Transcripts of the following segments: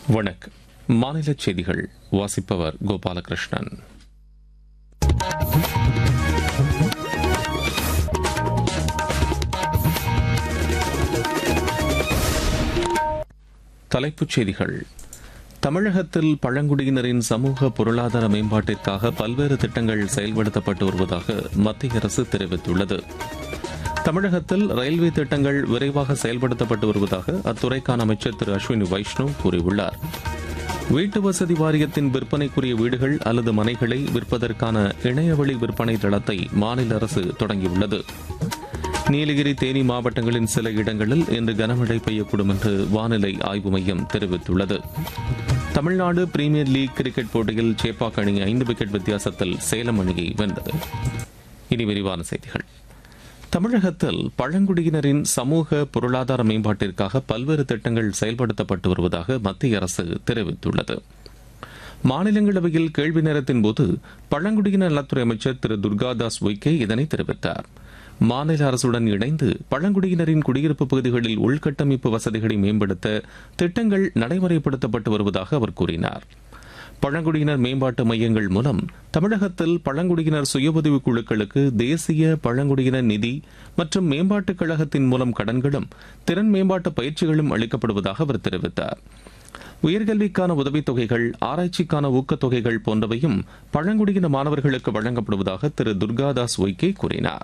வணக்கம் மாநில செய்திகள் வாசிப்பவர் கோபாலகிருஷ்ணன் தலைப்புச் செய்திகள் தமிழகத்தில் பழங்குடியினரின் சமூக பொருளாதார மேம்பாட்டிற்காக பல்வேறு திட்டங்கள் செயல்படுத்தப்பட்டு வருவதாக மத்திய அரசு தெரிவித்துள்ளது தமிழகத்தில் ரயில்வே திட்டங்கள் விரைவாக செயல்படுத்தப்பட்டு வருவதாக அத்துறைக்கான அமைச்சர் திரு அஸ்வினி வைஷ்ணவ் கூறியுள்ளார் வீட்டு வசதி வாரியத்தின் விற்பனைக்குரிய வீடுகள் அல்லது மனைகளை விற்பதற்கான இணையவழி விற்பனை தளத்தை மாநில அரசு தொடங்கியுள்ளது நீலகிரி தேனி மாவட்டங்களின் சில இடங்களில் இன்று கனமழை பெய்யக்கூடும் என்று வானிலை ஆய்வு மையம் தெரிவித்துள்ளது தமிழ்நாடு பிரீமியர் லீக் கிரிக்கெட் போட்டியில் சேப்பாக் அணி ஐந்து விக்கெட் வித்தியாசத்தில் சேலம் அணியை வென்றது இனி விரிவான செய்திகள் தமிழகத்தில் பழங்குடியினரின் சமூக பொருளாதார மேம்பாட்டிற்காக பல்வேறு திட்டங்கள் செயல்படுத்தப்பட்டு வருவதாக மத்திய அரசு தெரிவித்துள்ளது மாநிலங்களவையில் கேள்வி நேரத்தின் போது பழங்குடியினர் நலத்துறை அமைச்சர் திரு துர்காதாஸ் உய்கே இதனை தெரிவித்தார் மாநில அரசுடன் இணைந்து பழங்குடியினரின் குடியிருப்பு பகுதிகளில் உள்கட்டமைப்பு வசதிகளை மேம்படுத்த திட்டங்கள் நடைமுறைப்படுத்தப்பட்டு வருவதாக அவர் கூறினார் பழங்குடியினர் மேம்பாட்டு மையங்கள் மூலம் தமிழகத்தில் பழங்குடியினர் சுய உதவிக் குழுக்களுக்கு தேசிய பழங்குடியினர் நிதி மற்றும் மேம்பாட்டுக் கழகத்தின் மூலம் கடன்களும் திறன் மேம்பாட்டு பயிற்சிகளும் அளிக்கப்படுவதாக அவர் தெரிவித்தார் உயர்கல்விக்கான உதவித்தொகைகள் ஆராய்ச்சிக்கான ஊக்கத்தொகைகள் போன்றவையும் பழங்குடியின மாணவர்களுக்கு வழங்கப்படுவதாக திரு துர்காதாஸ் ஒய்கே கூறினார்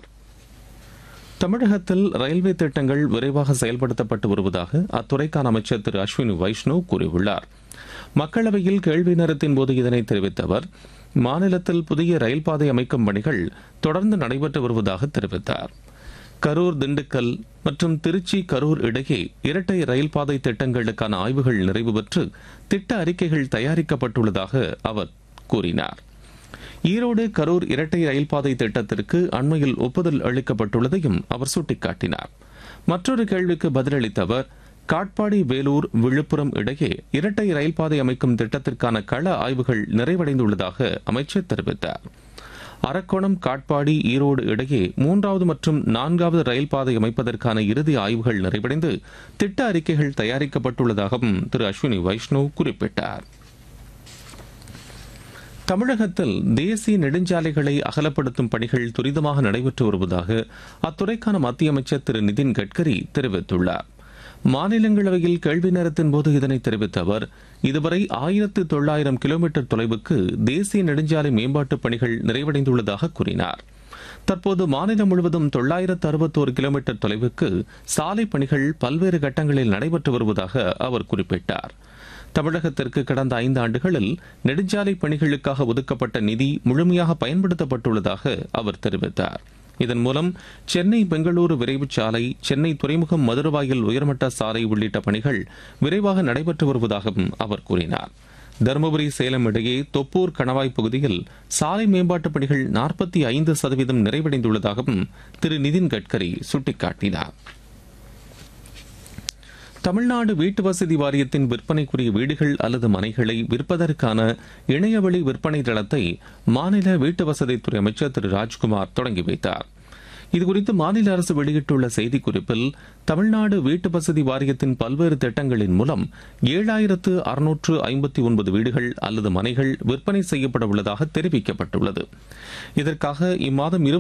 தமிழகத்தில் ரயில்வே திட்டங்கள் விரைவாக செயல்படுத்தப்பட்டு வருவதாக அத்துறைக்கான அமைச்சர் திரு அஸ்வினி வைஷ்ணவ் கூறியுள்ளார் மக்களவையில் கேள்வி நேரத்தின் போது இதனை தெரிவித்த அவர் மாநிலத்தில் புதிய ரயில் பாதை அமைக்கும் பணிகள் தொடர்ந்து நடைபெற்று வருவதாக தெரிவித்தார் கரூர் திண்டுக்கல் மற்றும் திருச்சி கரூர் இடையே இரட்டை ரயில் பாதை திட்டங்களுக்கான ஆய்வுகள் நிறைவு பெற்று திட்ட அறிக்கைகள் தயாரிக்கப்பட்டுள்ளதாக அவர் கூறினார் ஈரோடு கரூர் இரட்டை ரயில் பாதை திட்டத்திற்கு அண்மையில் ஒப்புதல் அளிக்கப்பட்டுள்ளதையும் அவர் சுட்டிக்காட்டினார் மற்றொரு கேள்விக்கு பதிலளித்த அவர் காட்பாடி வேலூர் விழுப்புரம் இடையே இரட்டை ரயில் பாதை அமைக்கும் திட்டத்திற்கான கள ஆய்வுகள் நிறைவடைந்துள்ளதாக அமைச்சர் தெரிவித்தார் அரக்கோணம் காட்பாடி ஈரோடு இடையே மூன்றாவது மற்றும் நான்காவது ரயில் பாதை அமைப்பதற்கான இறுதி ஆய்வுகள் நிறைவடைந்து திட்ட அறிக்கைகள் தயாரிக்கப்பட்டுள்ளதாகவும் திரு அஸ்வினி வைஷ்ணவ் குறிப்பிட்டார் தமிழகத்தில் தேசிய நெடுஞ்சாலைகளை அகலப்படுத்தும் பணிகள் துரிதமாக நடைபெற்று வருவதாக அத்துறைக்கான மத்திய அமைச்சர் திரு நிதின் கட்கரி தெரிவித்துள்ளார் மாநிலங்களவையில் கேள்வி நேரத்தின் போது இதனை தெரிவித்த அவர் இதுவரை ஆயிரத்து தொள்ளாயிரம் கிலோமீட்டர் தொலைவுக்கு தேசிய நெடுஞ்சாலை மேம்பாட்டுப் பணிகள் நிறைவடைந்துள்ளதாக கூறினார் தற்போது மாநிலம் முழுவதும் தொள்ளாயிரத்து அறுபத்தோரு கிலோமீட்டர் தொலைவுக்கு சாலை பணிகள் பல்வேறு கட்டங்களில் நடைபெற்று வருவதாக அவர் குறிப்பிட்டார் தமிழகத்திற்கு கடந்த ஐந்து ஆண்டுகளில் நெடுஞ்சாலை பணிகளுக்காக ஒதுக்கப்பட்ட நிதி முழுமையாக பயன்படுத்தப்பட்டுள்ளதாக அவர் தெரிவித்தார் இதன் மூலம் சென்னை பெங்களூரு விரைவு சாலை சென்னை துறைமுகம் மதுரவாயில் உயர்மட்ட சாலை உள்ளிட்ட பணிகள் விரைவாக நடைபெற்று வருவதாகவும் அவர் கூறினார் தருமபுரி சேலம் இடையே தொப்பூர் கணவாய் பகுதியில் சாலை மேம்பாட்டுப் பணிகள் நாற்பத்தி ஐந்து சதவீதம் நிறைவடைந்துள்ளதாகவும் திரு நிதின் கட்கரி சுட்டிக்காட்டினார் தமிழ்நாடு வீட்டு வசதி வாரியத்தின் விற்பனைக்குரிய வீடுகள் அல்லது மனைகளை விற்பதற்கான இணையவழி விற்பனை தளத்தை மாநில வீட்டு வசதித்துறை அமைச்சர் திரு ராஜ்குமார் தொடங்கி வைத்தார் இதுகுறித்து மாநில அரசு வெளியிட்டுள்ள செய்திக்குறிப்பில் தமிழ்நாடு வீட்டு வசதி வாரியத்தின் பல்வேறு திட்டங்களின் மூலம் ஏழாயிரத்து அறுநூற்று ஐம்பத்தி ஒன்பது வீடுகள் அல்லது மனைகள் விற்பனை செய்யப்பட உள்ளதாக தெரிவிக்கப்பட்டுள்ளது இதற்காக இம்மாதம்